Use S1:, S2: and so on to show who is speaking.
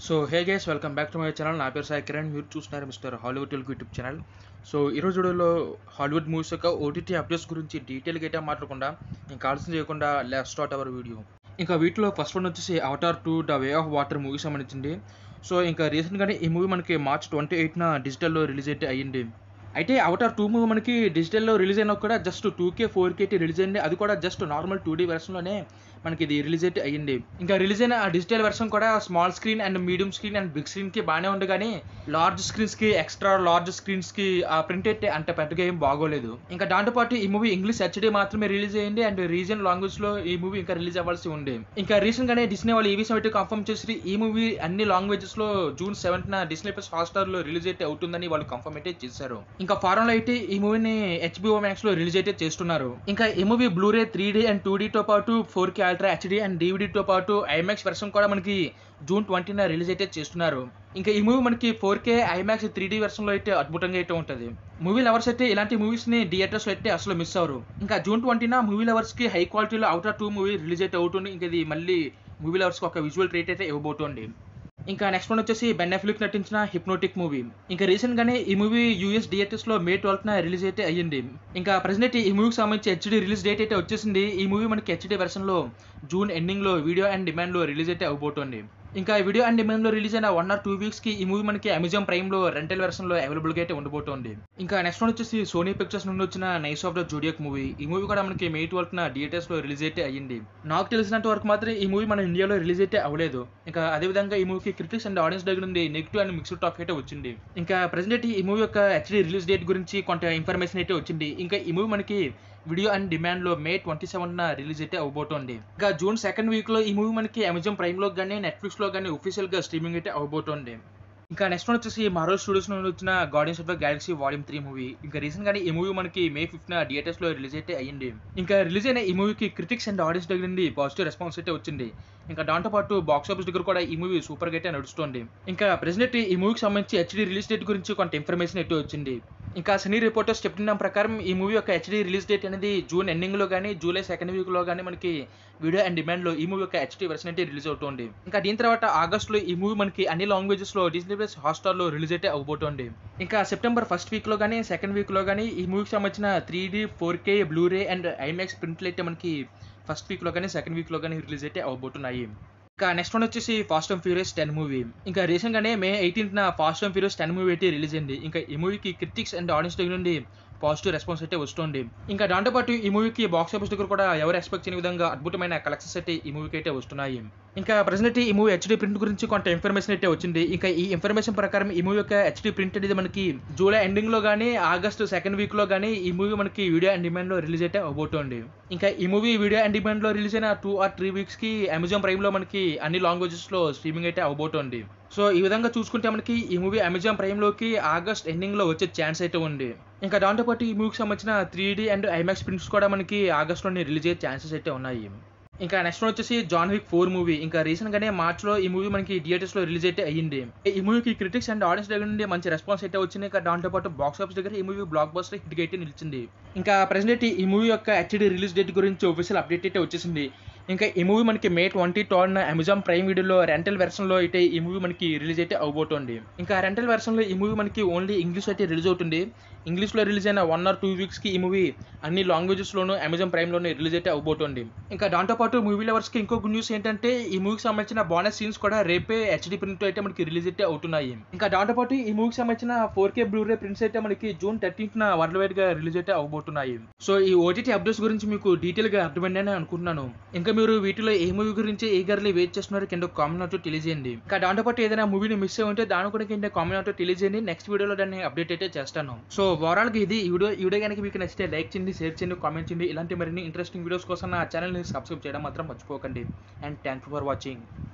S1: so hey guys welcome back to my channel నా పేరు సాయి కిరణ్ మీరు చూస్తున్నారు mister Hollywood Telugu YouTube channel so ఈరోజు వీడియోలో హాలీవుడ్ మూవీస్ యొక్క ఓటీటీ అప్డేట్స్ గురించి డీటెయిల్గా అయితే మాట్లాడకుండా ఇంకా ఆలస్యం చేయకుండా లెట్ స్టార్ట్ అవర్ వీడియో ఇంకా వీటిలో ఫస్ట్ వన్ వచ్చేసి Avatar two the way of water movie సంబంధించింది సో ఇంకా రీసెంట్గానే ఈ మూవీ మనకి మార్చ్ ట్వంటీ ఎయిట్న డిజిటల్లో రిలీజ్ అయితే అయ్యింది అయితే అవతార్ టూ మూవీ మనకి డిజిటల్లో రిలీజ్ అయినా కూడా just two K four K release అయింది అది కూడా జస్ట్ నార్మల్ టూ డీ వెర్షన్లోనే మనకి ఇది రిలీజ్ అయితే అయ్యింది ఇంకా రిలీజ్ అయిన ఆ డిజిటల్ వెర్షన్ కూడా small screen and medium screen and big స్క్రీన్కి బాగానే ఉంది కానీ లార్జ్ స్క్రీన్స్కి ఎక్స్ట్రా లార్జ్ స్క్రీన్స్కి ఆ ప్రింట్ అయితే అంత పెద్దగా ఏం బాగోలేదు ఇంకా దాంతోపాటు ఈ మూవీ ఇంగ్లీష్ హెచ్డీ మాత్రమే రిలీజ్ అయ్యింది అండ్ రీజన్ లాంగ్వేజ్లో ఈ మూవీ ఇంకా రిలీజ్ అవ్వాల్సి ఉంది ఇంకా రీసెంట్గానే డిస్నీ వాళ్ళు ఈ విషయం అయితే కన్ఫర్మ్ చేసి ఈ మూవీ అన్ని లాంగ్వేజెస్లో జూన్ సెవెంత్న డిస్నీ ప్లస్ హాట్స్టార్లో రిలీజ్ అయితే అవుతుందని వాళ్ళు కన్ఫర్మ్ అయితే చేశారు ఇంకా ఫారెన్ లో అయితే ఈ మూవీని హెచ్బిఓ మ్యాక్స్ లో రిలీజ్ అయితే చేస్తున్నారు ఇంకా ఈ movie bluray three D and two తో పాటు four K ultra HD and తో పాటు ఐమాక్స్ వెర్షన్ కూడా మనకి జూన్ ట్వంటీన రిలీజ్ అయితే చేస్తున్నారు ఇంకా ఈ మూవీ మనకి four K IMAX three D version లో అయితే అద్భుతంగా అయితే ఉంటుంది మూవీ లవర్స్ అయితే ఇలాంటి మూవీస్ ని థియేటర్స్ లో అయితే అసలు మిస్ అవరు ఇంకా జూన్ ట్వంటీన మూవీ లవర్స్ కి హై క్వాలిటీలో అవుటర్ టూ మూవీ రిలీజ్ అయితే అవుతుంది ఇంకా ఇది మళ్ళీ మూవీ లవర్స్ కి ఒక విజువల్ ట్రీట్ అయితే ఇవ్వబోతోంది ఇంకా నెక్స్ట్ వన్ వచ్చేసి బెన్ అఫ్లిక్ నటించిన హిప్నోటిక్ మూవీ ఇంకా రీసెంట్ గానే ఈ మూవీ యూఎస్ థియేటర్స్ లో మే ట్వెల్త్ న రిలీజ్ అయితే అయ్యింది ఇంకా ప్రెసెంట్ ఈ మూవీకి సంబంధించి హెచ్డి రిలీజ్ డేట్ అయితే వచ్చేసింది ఈ మూవీ మనకి హెచ్డి వెర్షన్ లో జూన్ ఎండింగ్ లో వీడియో అండ్ డిమాండ్ లో రిలీజ్ అయితే అవబోతోంది ఇంకా వీడియో అండ్ డిమాండ్ లో రిలీజ్ అయిన వన్ ఆర్ టూ వీక్స్ కి ఈ మూవీ మనకి అమెజాన్ ప్రైమ్ లో రెంటల్ వెర్షన్ లో అవైలబుల్ గా అయితే ఉండబోతోంది ఇంకా నెక్స్ట్ వన్ వచ్చేసి సోనీ పిక్చర్స్ నుండి వచ్చిన knights of the zodiac movie ఈ మూవీ కూడా మనకి మే ట్వెల్త్ న థియేటర్స్ లో రిలీజ్ అయితే అయ్యింది నాకు తెలిసినంత వరకు మాత్రం ఈ మూవీ మన ఇండియాలో రిలీజ్ అయితే అవ్వలేదు ఇంకా అదే విధంగా ఈ మూవీకి క్రిటిక్స్ అండ్ ఆడియన్స్ దగ్గర నుండి నెగిటివ్ అండ్ మిక్స్డ్ టాక్ అయితే వచ్చింది ఇంకా ప్రెసెంట్ ఈ మూవీ యొక్క హెచ్డీ రిలీజ్ డేట్ గురించి కొంత ఇన్ఫర్మేషన్ అయితే వచ్చింది ఇంకా ఈ మూవీ మనకి వీడియో అండ్ డిమాండ్ లో మే ట్వంటీ సెవెన్ రిలీజ్ అయితే అవబోతోంది ఇంకా జూన్ సెకండ్ వీక్ లో ఈ మూవీ మనకి అమెజాన్ ప్రైమ్ లో కానీ నెట్ఫ్లిక్స్ లో కానీ ఒఫీషియల్ గా స్ట్రీమింగ్ అయితే అవబోతోంది ఇంకా నెక్స్ట్ వన్ వచ్చేసి మార్వల్ స్టూడియోస్ నుండి వచ్చిన Guardians of the Galaxy volume three movie ఇంకా రీసెంట్ గానీ ఈ మూవీ మనకి మే ఫిఫ్త్ థియేటర్స్ లో రిలీజ్ అయితే అయ్యింది ఇంకా రిలీజ్ అయిన ఈ మూవీకి క్రిటిక్స్ అండ్ ఆడియన్స్ దగ్గర నుండి పాజిటివ్ రెస్పాన్స్ అయితే వచ్చింది ఇంకా దాంతో పాటు బాక్స్ ఆఫీస్ దగ్గర కూడా ఈ మూవీ సూపర్ గా అయితే నడుస్తుంది ఇంకా ప్రెసెంట్ ఈ మూవీకి సంబంధించి హెచ్డీ రిలీజ్ డేట్ గురించి కొంత ఇన్ఫర్మేషన్ అయితే వచ్చింది ఇంకా సినీ రిపోర్టర్స్ చెప్తున్న ప్రకారం ఈ మూవీ యొక్క హెచ్డీ రిలీజ్ డేట్ అనేది జూన్ ఎండింగ్ లో కానీ జూలై సెకండ్ వీక్ లో కానీ మనకి వీడియో అండ్ డిమాండ్ లో ఈ మూవీ యొక్క హెచ్డీ వెర్షన్ అయితే రిలీజ్ అవుతుంది ఇంకా దీని తర్వాత ఆగస్ట్ లో ఈ మూవీ మనకి అన్ని లాంగ్వేజెస్ లో డిస్నీ ప్లస్ హాట్స్టార్ లో రిలీజ్ అయితే అవబోతోంది ఇంకా సెప్టెంబర్ ఫస్ట్ వీక్ లో కానీ సెకండ్ వీక్ లో కానీ ఈ మూవీకి సంబంధించిన three D four K bluray and IMAX ప్రింట్లు అయితే మనకి ఫస్ట్ వీక్ లో కానీ సెకండ్ వీక్ లో కానీ రిలీజ్ అయితే అవబోతున్నాయి ఇంకా నెక్స్ట్ వన్ వచ్చేసి fast and furious ten movie ఇంకా రీసెంట్ గానే May eighteenth fast and furious ten movie అయితే రిలీజ్ అయింది ఇంకా ఈ మూవీకి క్రిటిక్స్ అండ్ ఆడియన్స్ దగ్గర నుండి పాజిటివ్ రెస్పాన్స్ అయితే వస్తుంది ఇంకా దాంతోపాటు ఈ మూవీకి బాక్స్ ఆఫీస్ దగ్గర కూడా ఎవరు ఎక్స్పెక్ట్ చేయని విధంగా అద్భుతమైన కలెక్షన్స్ అయితే ఈ మూవీకి అయితే వస్తున్నాయి ఇంకా ప్రెసెంట్ ఈ మూవీ హెచ్డీ ప్రింట్ గురించి కొంత ఇన్ఫర్మేషన్ అయితే వచ్చింది ఇంకా ఈ ఇన్ఫర్మేషన్ ప్రకారం ఈ మూవీ యొక్క హెచ్డీ ప్రింట్ అనేది మనకి జూలై ఎండింగ్ లో కానీ ఆగస్ట్ సెకండ్ వీక్ లో కానీ ఈ మూవీ మనకి వీడియో అండ్ డిమాండ్ లో రిలీజ్ అయితే అవబోతోంది ఇంకా ఈ మూవీ వీడియో అండ్ డిమాండ్ లో రిలీజ్ అయిన టూ ఆర్ త్రీ వీక్స్ కి అమెజాన్ ప్రైమ్ లో మనకి అన్ని లాంగ్వేజెస్ లో స్ట్రీమింగ్ అయితే అవబోతోంది సో ఈ విధంగా చూసుకుంటే మనకి ఈ మూవీ అమెజాన్ ప్రైమ్ లోకి ఆగస్ట్ ఎండింగ్ లో వచ్చే ఛాన్స్ అయితే ఉంది ఇంకా దాంతోపాటు ఈ మూవీకి సంబంధించిన three D and IMAX prints కూడా మనకి ఆగస్ట్ లోనే రిలీజ్ అయ్యే ఛాన్సెస్ అయితే ఉన్నాయి ఇంకా నెక్స్ట్ వచ్చేసి జాన్ విక్ ఫోర్ మూవీ ఇంకా రీసెంట్ గానే మార్చ్ లో ఈ మూవీ మనకి థియేటర్స్ లో రిలీజ్ అయితే అయ్యింది ఈ మూవీకి క్రిటిక్స్ అండ్ ఆడియన్స్ దగ్గర నుండి మంచి రెస్పాన్స్ అయితే వచ్చింది ఇంకా దాంతో పాటు బాక్స్ ఆఫీస్ దగ్గర ఈ మూవీ బ్లాక్ బస్టర్ హిట్ అయితే నిలిచింది ఇంకా ప్రెసెంట్ ఈ మూవీ యొక్క హెచ్డి రిలీజ్ డేట్ గురించి ఒఫీషియల్ అప్డేట్ అయితే వచ్చేసింది ఇంకా ఈ మూవీ మనకి May twenty third Amazon Prime వీడియోలో రెంటల్ వెర్షన్ లో అయితే ఈ మూవీ మనకి రిలీజ్ అయితే అవబోతోంది ఇంకా రెంటల్ వెర్షన్ లో ఈ మూవీ మనకి ఓన్లీ ఇంగ్లీష్ అయితే రిలీజ్ అవుతుంది ఇంగ్లీష్ లో రిలీజ్ అయిన వన్ ఆర్ టూ వీక్స్ కి ఈ మూవీ అన్ని లాంగ్వేజెస్ లోను అమెజాన్ ప్రైమ్ లోనే రిలీజ్ అయితే అవబోతోంది ఇంకా దాంతో పాటు మూవీ లవర్స్ కి ఇంకో గుడ్ న్యూస్ ఏంటంటే ఈ మూవీకి సంబంధించిన బోనస్ సీన్స్ కూడా రేపే హెచ్డి ప్రింట్ అయితే మనకి రిలీజ్ అయితే అవుతున్నాయి ఇంకా దాంతో పాటు ఈ మూవీకి సంబంధించిన ఫోర్ కే బ్లూరే ప్రింట్స్ అయితే మనకి జూన్ థర్టీన్త్ న వరల్డ్ వైడ్ గా రిలీజ్ అయితే అవబోతున్నాయి సో ఈ ఓటీటీ అప్డేట్స్ గురించి మీకు డీటెయిల్ గా అర్థమైందని అనుకుంటున్నాను ఇంకా మీరు వీటిలో ఏ మూవీ గురించి ఈగర్లీ వెయిట్ చేస్తున్నారు కింద కామెంట్ అవుతూ తెలియజేయండి ఇంకా దాంతో పాటు ఏదైనా మూవీని మిస్ అయి ఉంటే దాని కూడా కింద కామెంట్ అవుతూ తెలియజేయండి నెక్స్ట్ వీడియోలో దాన్ని అప్డేట్ అయితే చేస్తాను సో ఓవరాల్ గా ఇది ఈ వీడియో ఈ వీడియో కనుక మీకు నచ్చితే లైక్ చేయండి షేర్ చేయండి కామెంట్ చేయండి ఇలాంటి మరిన్ని ఇంట్రెస్టింగ్ వీడియోస్ కోసం నా ఛానల్ని సబ్స్క్రైబ్ చేయడం మాత్రం మర్చిపోకండి and thank you for watching